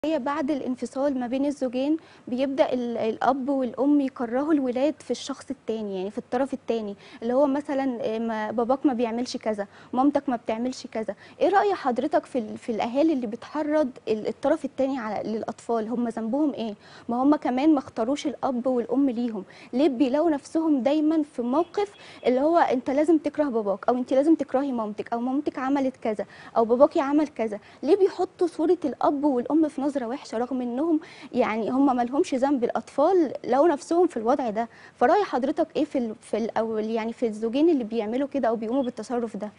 هي بعد الانفصال ما بين الزوجين بيبدأ ال- الأب والأم يكرهوا الولاد في الشخص التاني يعني في الطرف التاني اللي هو مثلا آه، ما باباك ما بيعملش كذا مامتك ما بتعملش كذا ايه رأي حضرتك في ال- في الأهالي اللي بتحرض ال- الطرف التاني على للأطفال هم ذنبهم ايه ما هم كمان ما اختاروش الأب والأم ليهم ليه بيلاقوا نفسهم دايما في موقف اللي هو انت لازم تكره باباك او انت لازم تكرهي مامتك او مامتك عملت كذا او باباكي عمل كذا ليه بيحطوا صورة الأب والأم في نظرة وحشة رغم إنهم يعني هم ما لهمش ذنب الأطفال لقوا نفسهم في الوضع ده فرأي حضرتك إيه في ال في ال أو يعني في الزوجين اللي بيعملوا كده أو بيقوموا بالتصرف ده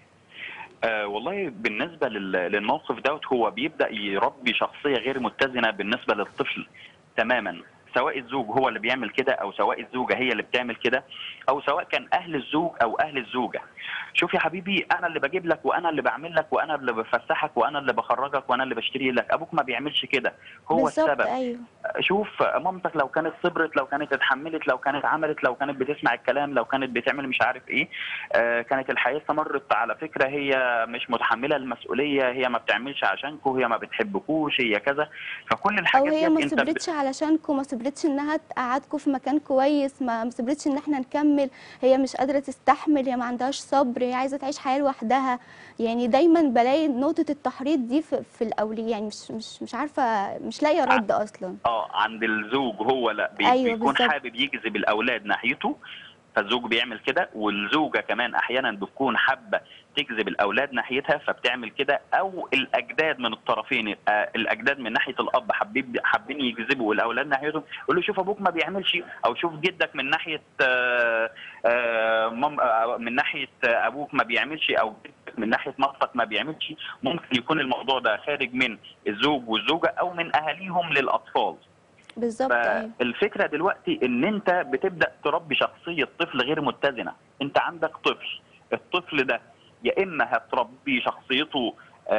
آه والله بالنسبه لل- للموقف دوت هو بيبدا يربي شخصيه غير متزنه بالنسبه للطفل تماما سواء الزوج هو اللي بيعمل كده او سواء الزوجه هي اللي بتعمل كده او سواء كان اهل الزوج او اهل الزوجه شوف يا حبيبي انا اللي بجيب لك وانا اللي بعمل لك وانا اللي بفسحك وانا اللي بخرجك وانا اللي بشتري لك ابوك ما بيعملش كده هو بالظبط السبب أيوه شوف مامتك لو كانت صبرت لو كانت اتحملت لو كانت عملت لو كانت بتسمع الكلام لو كانت بتعمل مش عارف ايه آه كانت الحياه استمرت على فكره هي مش متحمله المسؤوليه هي ما بتعملش عشانكم هي ما بتحبكوش هي كذا فكل أو الحاجات هي ديت ما انت صبرتش علشانكم ما صبرتش إنها تقعدكم في مكان كويس ما ما صبرتش إن إحنا نكمل هي مش قادرة تستحمل هي ما عندهاش صبر هي عايزة تعيش حياة لوحدها يعني دايما بلاقي نقطة التحريض دي في, في الأولي يعني مش مش مش عارفة مش لاقية رد أصلا اه عند الزوج هو لا بي أيوة بيكون بالظبط. حابب يجذب الاولاد ناحيته فالزوج بيعمل كده والزوجه كمان احيانا بتكون حابه تجذب الاولاد ناحيتها فبتعمل كده او الاجداد من الطرفين آه، الاجداد من ناحيه الاب حابين حابين يجذبوا الاولاد ناحيتهم يقول له شوف ابوك ما بيعملش او شوف جدك من ناحيه آه، آه، مام آه، من ناحيه آه، ابوك ما بيعملش او جدك من ناحيه مامتك ما بيعملش ممكن يكون الموضوع ده خارج من الزوج والزوجه او من اهاليهم للاطفال بالظبط أيوه فالفكره دلوقتي ان انت بتبدا تربي شخصيه طفل غير متزنه انت عندك طفل الطفل ده يا اما هتربي شخصيته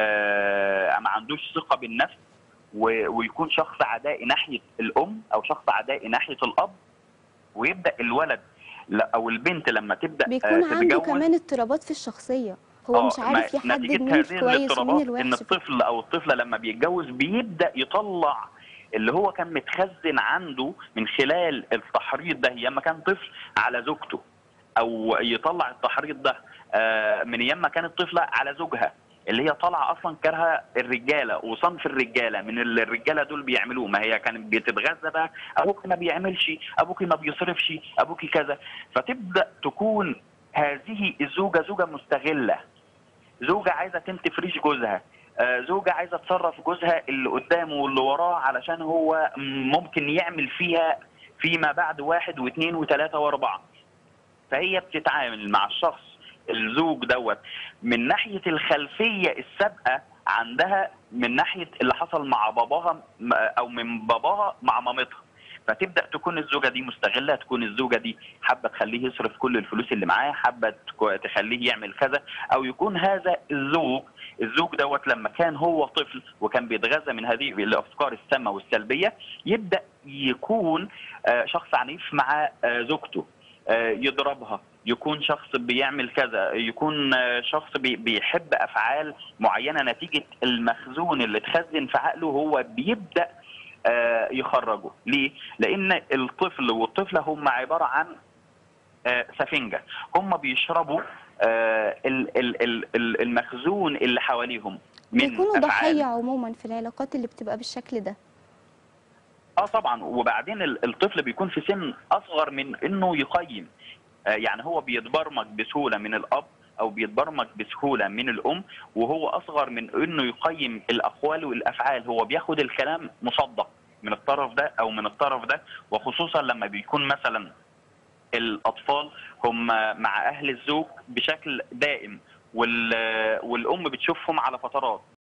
آه ما عندوش ثقه بالنفس و- ويكون شخص عدائي ناحيه الام او شخص عدائي ناحيه الاب ويبدا الولد لا- او البنت لما تبدا بيكون آه عنده تتجوز كمان اضطرابات في الشخصية هو آه، مش عارف ما- يحدد نتيجة مين هذه الكويس ومين الاضطرابات ان الوحش الطفل او الطفله لما بيتجوز بيبدا يطلع اللي هو كان متخزن عنده من خلال التحريض ده ايام ما كان طفل على زوجته او يطلع التحريض ده آه، من ايام ما كانت طفله على زوجها اللي هي طالعه اصلا كارهه الرجاله وصنف الرجاله من اللي الرجاله دول بيعملوه ما هي كانت بتتغذى بقى ابوك ما بيعملش ابوك ما بيصرفش ابوك كذا فتبدا تكون هذه الزوجه زوجه مستغله زوجة عايزة تنتف ريش جوزها آه، زوجة عايزة تصرف جوزها اللي قدامه واللي وراه علشان هو ممكن يعمل فيها فيما بعد واحد واثنين وثلاثة واربعة فهي بتتعامل مع الشخص الزوج دوت من ناحية الخلفية السابقة عندها من ناحية اللي حصل مع باباها م- أو من باباها مع مامتها فتبدا تكون الزوجه دي مستغله تكون الزوجه دي حابه تخليه يصرف كل الفلوس اللي معاه حابه تك- تخليه يعمل كذا او يكون هذا الزوج الزوج دوت لما كان هو طفل وكان بيتغذى من هذه الافكار السامه والسلبيه يبدا يكون آه، شخص عنيف مع آه، زوجته آه، يضربها يكون شخص بيعمل كذا يكون آه، شخص بي- بيحب افعال معينه نتيجه المخزون اللي اتخزن في عقله هو بيبدا آه، يخرجه ليه لان الطفل والطفله هم عباره عن آه، سفنجه هم بيشربوا آه، ال- ال- ال- ال- المخزون اللي حواليهم من بيكونوا أفعال. ضحية عموما في العلاقات اللي بتبقى بالشكل ده اه طبعا وبعدين ال- الطفل بيكون في سن اصغر من انه يقيم آه، يعني هو بيتبرمج بسهوله من الاب او بيتبرمج بسهوله من الام وهو اصغر من انه يقيم الاقوال والافعال هو بياخد الكلام مصدق من الطرف ده او من الطرف ده وخصوصا لما بيكون مثلا الاطفال هم مع اهل الزوج بشكل دائم وال- والام بتشوفهم على فترات